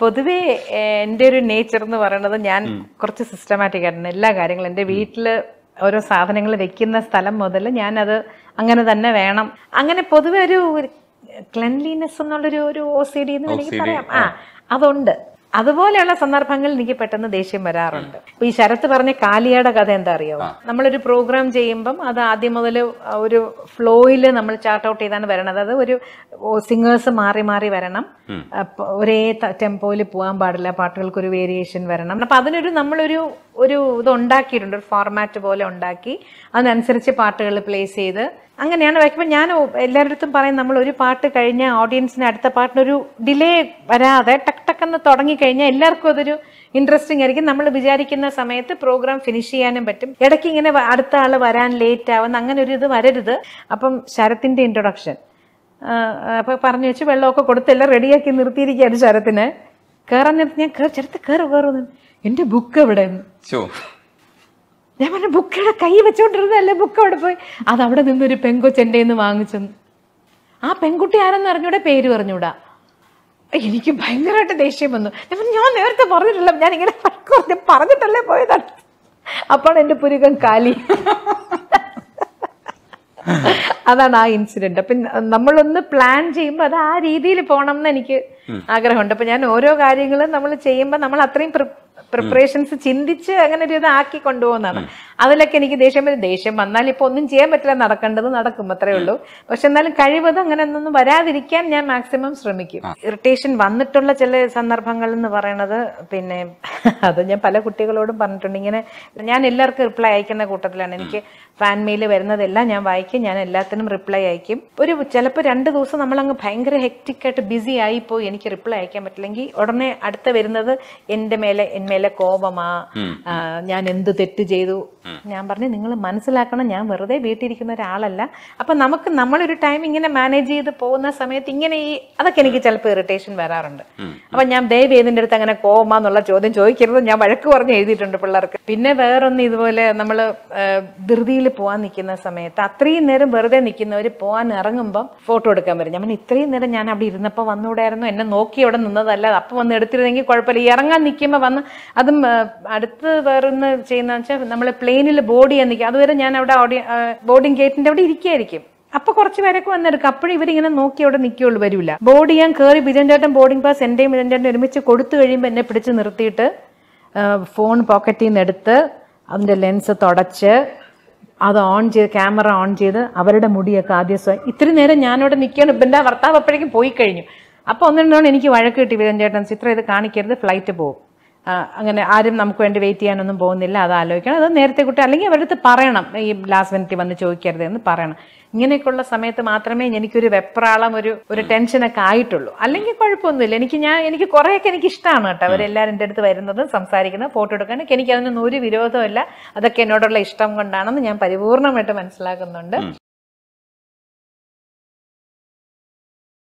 പൊതുവേ ഏഹ്, എൻ്റെ ഒരു നേച്ചർ എന്ന് പറയുന്നത് ഞാൻ കുറച്ച് സിസ്റ്റമാറ്റിക് ആയിരുന്നു എല്ലാ കാര്യങ്ങളും എൻ്റെ വീട്ടിൽ ഓരോ സാധനങ്ങൾ വെക്കുന്ന സ്ഥലം മുതൽ ഞാനത് അങ്ങനെ തന്നെ വേണം അങ്ങനെ പൊതുവെ ഒരു ക്ലെൻലിനെസ് എന്നുള്ളൊരു ഒരു ഒ സി ഡി എന്ന് വേണമെങ്കിൽ പറയാം ആ അതുണ്ട് അതുപോലെയുള്ള സന്ദർഭങ്ങളിൽ എനിക്ക് പെട്ടെന്ന് ദേഷ്യം വരാറുണ്ട് ഇപ്പൊ ഈ ശരത്ത് പറഞ്ഞ കാലിയുടെ കഥ എന്താ അറിയോ നമ്മളൊരു പ്രോഗ്രാം ചെയ്യുമ്പം അത് ആദ്യം മുതൽ ഒരു ഫ്ലോയിൽ നമ്മൾ ചാർട്ട് ഔട്ട് ചെയ്താണ് വരണത് അത് ഒരു സിംഗേഴ്സ് മാറി മാറി വരണം അപ്പൊ ഒരേ ടെമ്പോയിൽ പോകാൻ പാടില്ല പാട്ടുകൾക്ക് ഒരു വേരിയേഷൻ വരണം അപ്പൊ അതിനൊരു നമ്മളൊരു ഒരു ഇത് ഉണ്ടാക്കിയിട്ടുണ്ട് ഒരു ഫോർമാറ്റ് പോലെ ഉണ്ടാക്കി അതിനനുസരിച്ച് പാട്ടുകൾ പ്ലേസ് ചെയ്ത് അങ്ങനെയാണ് വയ്ക്കുമ്പോൾ ഞാൻ എല്ലാവരുടെ അടുത്തും പറയും നമ്മൾ ഒരു പാട്ട് കഴിഞ്ഞ ഓഡിയൻസിന് അടുത്ത പാട്ടിനൊരു ഡിലേ വരാതെ ടക്ക് ടക്ക് എന്ന് തുടങ്ങിക്കഴിഞ്ഞാൽ എല്ലാവർക്കും അതൊരു ഇൻട്രസ്റ്റിംഗ് ആയിരിക്കും നമ്മൾ വിചാരിക്കുന്ന സമയത്ത് പ്രോഗ്രാം ഫിനിഷ് ചെയ്യാനും പറ്റും ഇടയ്ക്ക് ഇങ്ങനെ വ- അടുത്ത ആൾ വരാൻ ലേറ്റ് ആവുന്ന അങ്ങനെ ഒരു ഇത് വരരുത് അപ്പം ശരത്തിൻ്റെ ഇൻട്രൊഡക്ഷൻ അപ്പോൾ പറഞ്ഞു വെച്ച് വെള്ളമൊക്കെ കൊടുത്ത് എല്ലാം റെഡിയാക്കി നിർത്തിയിരിക്കുകയാണ് ശരത്തിന് കയറാൻ നേരത്ത് ഞാൻ കയറി ശരത്ത് കയറി കയറുന്നു എൻ്റെ ബുക്ക് എവിടെ ചോ ഞാൻ പറഞ്ഞു ബുക്കിയുടെ കൈ വെച്ചോണ്ടിരുന്നല്ലേ ബുക്ക് അവിടെ പോയി അത് അവിടെ നിന്നൊരു പെങ്കൊച്ചെൻ്റെ നിന്ന് വാങ്ങിച്ചു ആ പെൺകുട്ടി ആരെന്ന് അറിഞ്ഞൂടെ പേര് പറഞ്ഞൂടാ എനിക്ക് ഭയങ്കരമായിട്ട് ദേഷ്യം വന്നു ഞാൻ പറഞ്ഞു, ഞാൻ നേരത്തെ പറഞ്ഞിട്ടില്ല ഞാൻ ഇങ്ങനെ വഴക്ക് പറഞ്ഞ് പറഞ്ഞിട്ടല്ലേ പോയതാണ് അപ്പോൾ എൻ്റെ പുരുകൻ കാലി അതാണ് ആ ഇൻസിഡന്റ് അപ്പം നമ്മളൊന്ന് പ്ലാൻ ചെയ്യുമ്പോൾ അത് ആ രീതിയിൽ പോകണം എന്ന് എനിക്ക് ആഗ്രഹമുണ്ട് അപ്പൊ ഞാൻ ഓരോ കാര്യങ്ങളും നമ്മൾ ചെയ്യുമ്പോൾ നമ്മൾ അത്രയും പ്രിപ്പറേഷൻസ് ചിന്തിച്ച് അങ്ങനെ ഒരു ഇതാക്കി കൊണ്ടുപോകുന്നതാണ് അതിലൊക്കെ എനിക്ക് ദേഷ്യം വരും ദേഷ്യം വന്നാൽ ഇപ്പൊ ഒന്നും ചെയ്യാൻ പറ്റില്ല നടക്കേണ്ടത് നടക്കും അത്രേ ഉള്ളൂ പക്ഷെ എന്നാലും കഴിവതും അങ്ങനെ ഒന്നും വരാതിരിക്കാൻ ഞാൻ മാക്സിമം ശ്രമിക്കും ഇറിറ്റേഷൻ വന്നിട്ടുള്ള ചില സന്ദർഭങ്ങൾ എന്ന് പറയണത് പിന്നെ അത് ഞാൻ പല കുട്ടികളോടും പറഞ്ഞിട്ടുണ്ട് ഇങ്ങനെ ഞാൻ എല്ലാവർക്കും റിപ്ലൈ അയക്കുന്ന കൂട്ടത്തിലാണ് എനിക്ക് ഫാൻ മെയിൽ വരുന്നതെല്ലാം ഞാൻ വായിക്കും ഞാൻ എല്ലാത്തിനും റിപ്ലൈ അയക്കും ഒരു ചിലപ്പോൾ രണ്ട് ദിവസം നമ്മൾ അങ്ങ് ഭയങ്കര ഹെക്റ്റിക് ആയിട്ട് ബിസി ആയിപ്പോയി എനിക്ക് റിപ്ലൈ അയക്കാൻ പറ്റില്ലെങ്കിൽ ഉടനെ അടുത്ത വരുന്നത് എൻ്റെ മേലെ എന്മേലെ കോപമാ ആ, ഞാൻ എന്ത് തെറ്റ് ചെയ്തു ഞാൻ പറഞ്ഞു നിങ്ങൾ മനസ്സിലാക്കണം ഞാൻ വെറുതെ വീട്ടിലിരിക്കുന്ന ഒരാളല്ല അപ്പൊ നമുക്ക് നമ്മളൊരു ടൈം ഇങ്ങനെ മാനേജ് ചെയ്ത് പോകുന്ന സമയത്ത് ഇങ്ങനെ ഈ അതൊക്കെ എനിക്ക് ചിലപ്പോൾ ഇറിറ്റേഷൻ വരാറുണ്ട് അപ്പൊ ഞാൻ ദയവ് ചെയ്തിൻ്റെ അടുത്ത് അങ്ങനെ കോമാന്നുള്ള ചോദ്യം ചോദിക്കരുത് ഞാൻ വഴക്ക് പറഞ്ഞ് എഴുതിയിട്ടുണ്ട് പിള്ളേർക്ക് പിന്നെ വേറൊന്ന് ഇതുപോലെ നമ്മൾ ധൃതിയിൽ പോകാൻ നിൽക്കുന്ന സമയത്ത് അത്രയും നേരം വെറുതെ നിൽക്കുന്നവർ പോകാൻ ഇറങ്ങുമ്പം ഫോട്ടോ എടുക്കാൻ വരും ഞാൻ പറഞ്ഞു, ഇത്രയും നേരം ഞാൻ അവിടെ ഇരുന്നപ്പോൾ വന്നുകൂടായിരുന്നു എന്നെ നോക്കി അവിടെ നിന്നതല്ല അപ്പം വന്ന് എടുത്തിരുന്നെങ്കിൽ കുഴപ്പമില്ല ഈ ഇറങ്ങാൻ നിൽക്കുമ്പോൾ വന്ന് അതും ആ, അടുത്ത് വേറൊന്ന് ചെയ്യുന്ന വെച്ചാൽ നമ്മൾ പ്ലെയിനിൽ ബോർഡ് ചെയ്യാൻ നിൽക്കുക അതുവരെ ഞാൻ അവിടെ ഓഡി ബോർഡിംഗ് ഗേറ്റിന്റെ അവിടെ ഇരിക്കുകയായിരിക്കും അപ്പൊ കുറച്ച് പേരൊക്കെ വന്നെടുക്കും അപ്പോഴും ഇവരിങ്ങനെ നോക്കി അവിടെ നിൽക്കുകയുള്ളൂ വരില്ല ബോർഡ് ചെയ്യാൻ കയറി ബിജൻ ചേട്ടൻ ബോർഡിംഗ് പാസ് എന്റെയും ബിജൻ ചേട്ടൻ ഒരുമിച്ച് കൊടുത്തു കഴിയുമ്പോൾ എന്നെ പിടിച്ച് നിർത്തിയിട്ട് ഫോൺ പോക്കറ്റിൽ നിന്ന് എടുത്ത് അതിന്റെ ലെൻസ് തുടച്ച് അത് ഓൺ ചെയ്ത് ക്യാമറ ഓൺ ചെയ്ത് അവരുടെ മുടിയൊക്കെ ആദ്യം സ്വയം ഇത്തിരി നേരം ഞാനവിടെ നിൽക്കുകയാണ് ഇപ്പം എൻ്റെ ഭർത്താവ് അപ്പോഴേക്കും പോയി കഴിഞ്ഞു അപ്പോൾ ഒന്നിനോട് എനിക്ക് വഴക്ക് കിട്ടി വിജയൻ ചേട്ടൻ ചിത്രം ഇത് കാണിക്കരുത് ഫ്ലൈറ്റ് പോകും ആ, അങ്ങനെ ആരും നമുക്ക് വേണ്ടി വെയിറ്റ് ചെയ്യാനൊന്നും പോകുന്നില്ല അത് ആലോചിക്കണം അത് നേരത്തെ കുട്ടി അല്ലെങ്കിൽ അവരുടെ അടുത്ത് പറയണം ഈ ലാസ്റ്റ് മിനിറ്റ് വന്ന് ചോദിക്കരുത് എന്ന് പറയണം ഇങ്ങനെയൊക്കെയുള്ള സമയത്ത് മാത്രമേ എനിക്കൊരു വെപ്രാളം ഒരു ഒരു ടെൻഷനൊക്കെ ആയിട്ടുള്ളൂ അല്ലെങ്കിൽ കുഴപ്പമൊന്നുമില്ല എനിക്ക് ഞാൻ എനിക്ക് കുറേയൊക്കെ എനിക്ക് ഇഷ്ടമാണ് കേട്ടോ അവരെല്ലാവരും എൻ്റെ അടുത്ത് വരുന്നത് സംസാരിക്കുന്നത് ഫോട്ടോ എടുക്കാനൊക്കെ എനിക്ക് അതിനൊന്നും ഒരു വിരോധമില്ല അതൊക്കെ എന്നോടുള്ള ഇഷ്ടം കൊണ്ടാണെന്ന് ഞാൻ പരിപൂർണമായിട്ട് മനസ്സിലാക്കുന്നുണ്ട്